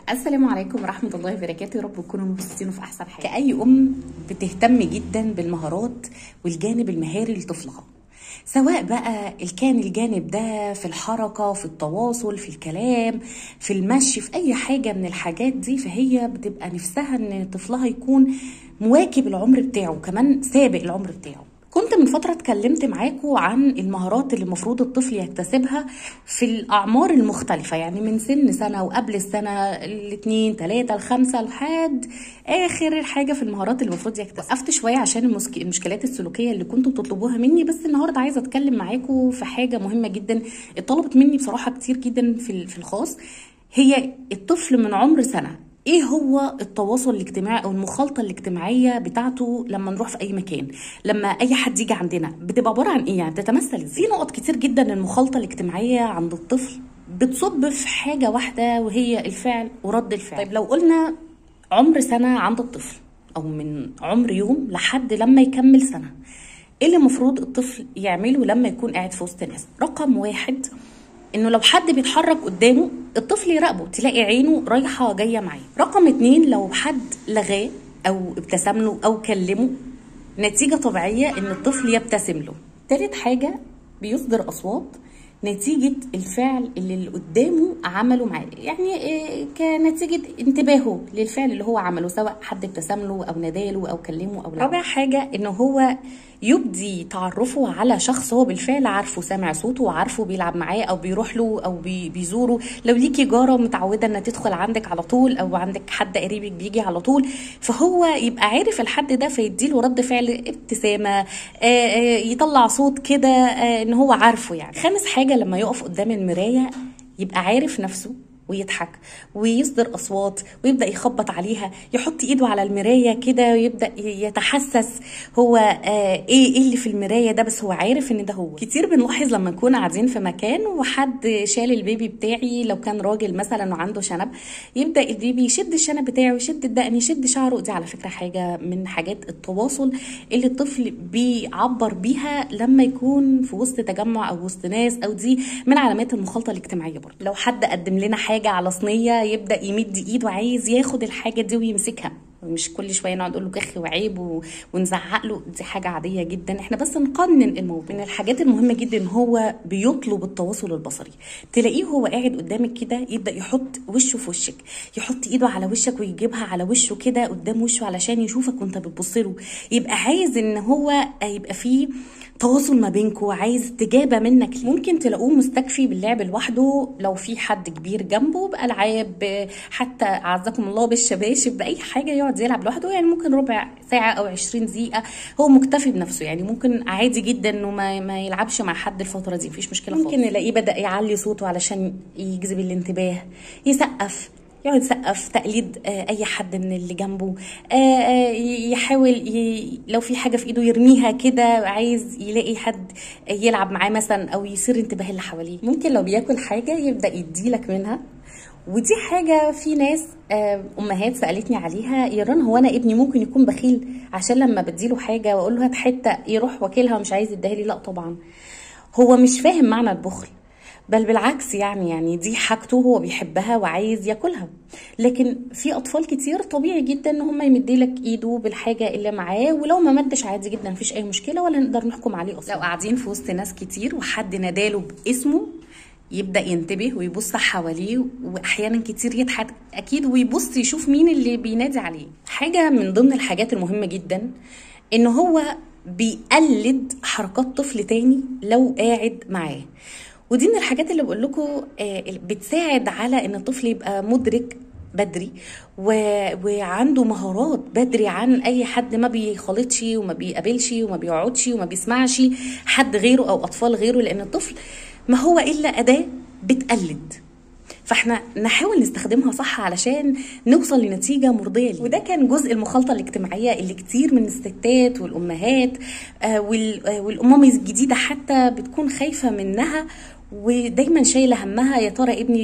السلام عليكم ورحمة الله وبركاته يا رب تكونوا مبسوطين في أحسن حاجة كأي أم بتهتم جدا بالمهارات والجانب المهاري لطفلها سواء بقى كان الجانب ده في الحركة في التواصل في الكلام في المشي في أي حاجة من الحاجات دي فهي بتبقى نفسها إن طفلها يكون مواكب العمر بتاعه كمان سابق العمر بتاعه كنت من فترة اتكلمت معاكم عن المهارات اللي المفروض الطفل يكتسبها في الأعمار المختلفة يعني من سن سنة وقبل السنة الاثنين ثلاثة الخمسة لحد آخر حاجة في المهارات اللي المفروض يكتسبها وقفت شوية عشان المسك... المشكلات السلوكية اللي كنتوا بتطلبوها مني بس النهاردة عايزة أتكلم معاكم في حاجة مهمة جدا اتطلبت مني بصراحة كتير جدا في في الخاص هي الطفل من عمر سنة ايه هو التواصل الاجتماعي او المخالطه الاجتماعيه بتاعته لما نروح في اي مكان لما اي حد يجي عندنا بتبقى عباره عن ايه يعني بتتمثل في نقط كتير جدا المخالطه الاجتماعيه عند الطفل بتصب في حاجه واحده وهي الفعل ورد الفعل طيب لو قلنا عمر سنه عند الطفل او من عمر يوم لحد لما يكمل سنه ايه اللي المفروض الطفل يعمله لما يكون قاعد في وسط ناس رقم واحد انه لو حد بيتحرك قدامه الطفل يراقبه تلاقي عينه رايحه جايه معاه رقم اتنين لو حد لغاه او ابتسم له او كلمه نتيجه طبيعيه ان الطفل يبتسم له تالت حاجه بيصدر اصوات نتيجة الفعل اللي اللي قدامه عمله معاه يعني إيه كنتيجة انتباهه للفعل اللي هو عمله سواء حد ابتسم له أو ناداله أو كلمه أو لا رابع حاجة إن هو يبدي تعرفه على شخص هو بالفعل عارفه سامع صوته وعارفه بيلعب معاه او بيروح له او بي بيزوره لو ليكي جاره متعوده انها تدخل عندك على طول او عندك حد قريبك بيجي على طول فهو يبقى عارف الحد ده فيديله رد فعل ابتسامه يطلع صوت كده ان هو عارفه يعني خامس حاجه لما يقف قدام المرايه يبقى عارف نفسه ويضحك ويصدر اصوات ويبدا يخبط عليها يحط ايده على المرايه كده ويبدا يتحسس هو آه ايه ايه اللي في المرايه ده بس هو عارف ان ده هو كتير بنلاحظ لما نكون قاعدين في مكان وحد شال البيبي بتاعي لو كان راجل مثلا وعنده شنب يبدا البيبي يشد الشنب بتاعه يشد الدقن يشد شعره دي على فكره حاجه من حاجات التواصل اللي الطفل بيعبر بيها لما يكون في وسط تجمع او وسط ناس او دي من علامات المخالطه الاجتماعيه برضه لو حد قدم لنا حاجه حاجه على صينيه يبدا يمد ايده عايز ياخد الحاجه دي ويمسكها مش كل شويه نقعد نقول له كخ وعيب و... ونزعق له دي حاجه عاديه جدا احنا بس نقنن الموضوع من الحاجات المهمه جدا ان هو بيطلب التواصل البصري تلاقيه هو قاعد قدامك كده يبدا يحط وشه في وشك يحط ايده على وشك ويجيبها على وشه كده قدام وشه علشان يشوفك وانت بتبص له يبقى عايز ان هو يبقى فيه تواصل ما بينكم عايز استجابه منك ليه. ممكن تلاقوه مستكفي باللعب لوحده لو في حد كبير جنبه بالعاب حتى اعزكم الله بالشباشب باي حاجه يقعد يلعب لوحده يعني ممكن ربع ساعه او 20 دقيقه هو مكتفي بنفسه يعني ممكن عادي جدا انه ما, ما يلعبش مع حد الفتره دي مفيش مشكله خالص ممكن نلاقيه بدا يعلي صوته علشان يجذب الانتباه يسقف يقعد يسقف تقليد اي حد من اللي جنبه يحاول لو في حاجه في ايده يرميها كده عايز يلاقي حد يلعب معاه مثلا او يثير انتباه اللي حواليه ممكن لو بياكل حاجه يبدا يديلك منها ودي حاجه في ناس امهات سالتني عليها يا رنا هو انا ابني ممكن يكون بخيل عشان لما بديله حاجه واقول له هات حته يروح واكلها ومش عايز يديها لي لا طبعا هو مش فاهم معنى البخل بل بالعكس يعني يعني دي حاجته هو بيحبها وعايز ياكلها لكن في اطفال كتير طبيعي جدا ان هم يمديلك ايده بالحاجه اللي معاه ولو ما مدش عادي جدا مفيش اي مشكله ولا نقدر نحكم عليه اصلا لو قاعدين في وسط ناس كتير وحد ناداله باسمه يبدا ينتبه ويبص حواليه واحيانا كتير يضحك اكيد ويبص يشوف مين اللي بينادي عليه حاجه من ضمن الحاجات المهمه جدا ان هو بيقلد حركات طفل تاني لو قاعد معاه ودي من الحاجات اللي بقول لكم بتساعد على ان الطفل يبقى مدرك بدري و... وعنده مهارات بدري عن اي حد ما بيخالطش وما بيقابلش وما بيقعدش وما بيسمعش حد غيره او اطفال غيره لان الطفل ما هو الا اداه بتقلد فاحنا نحاول نستخدمها صح علشان نوصل لنتيجه مرضيه ليه. وده كان جزء المخالطه الاجتماعيه اللي كتير من الستات والامهات آه والامم الجديده حتى بتكون خايفه منها ودايما شايله همها يا ترى ابني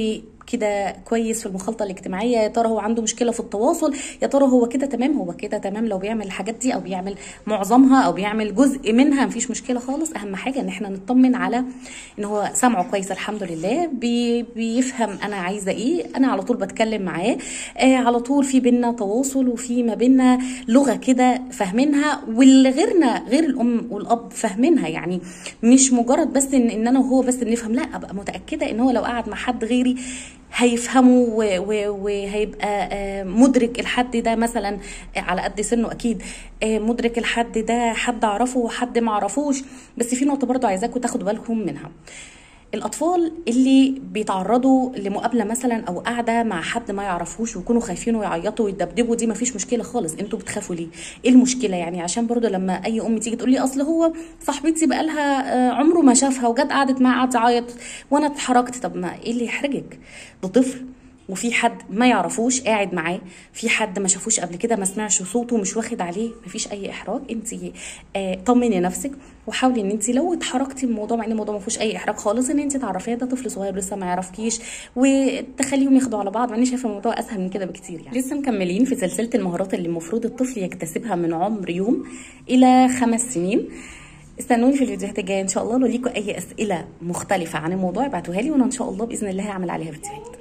كده كويس في المخالطه الاجتماعيه يا ترى هو عنده مشكله في التواصل يا ترى هو كده تمام هو كده تمام لو بيعمل الحاجات دي او بيعمل معظمها او بيعمل جزء منها مفيش مشكله خالص اهم حاجه ان احنا نطمن على ان هو سمعه كويس الحمد لله بي بيفهم انا عايزه ايه انا على طول بتكلم معاه آه على طول في بينا تواصل وفي ما بينا لغه كده فاهمينها واللي غيرنا غير الام والاب فاهمينها يعني مش مجرد بس ان, إن انا وهو بس بنفهم لا ابقى متاكده ان هو لو قعد مع حد غيري هيفهمه و- و- وهيبقى آه، مدرك الحد ده مثلا على قد سنه اكيد آه، مدرك الحد ده حد اعرفه وحد ما اعرفوش بس في نقطه برضو عايزاكم تاخدوا بالكم منها الاطفال اللي بيتعرضوا لمقابله مثلا او قاعده مع حد ما يعرفوش ويكونوا خايفين ويعيطوا ويدبدبوا دي مفيش مشكله خالص انتوا بتخافوا ليه ايه المشكله يعني عشان برضو لما اي ام تيجي تقول لي اصل هو صاحبتي بقالها آه، عمره ما شافها وجت قعدت معاه قعدت تعيط وانا اتحركت طب ما ايه اللي يحرجك ده طفل وفي حد ما يعرفوش قاعد معاه في حد ما شافوش قبل كده ما سمعش صوته مش واخد عليه مفيش اي احراج انت آه طمني نفسك وحاولي ان انت لو اتحركتي من الموضوع مع ان الموضوع ما فيهوش اي احراج خالص ان انت تعرفيه ده طفل صغير لسه ما يعرفكيش وتخليهم ياخدوا على بعض مع اني شايفه الموضوع اسهل من كده بكتير يعني لسه مكملين في سلسله المهارات اللي المفروض الطفل يكتسبها من عمر يوم الى خمس سنين استنوني في الفيديوهات الجايه ان شاء الله لو ليكم اي اسئله مختلفه عن الموضوع ابعتوها لي وانا ان شاء الله باذن الله هعمل عليها فيديوهات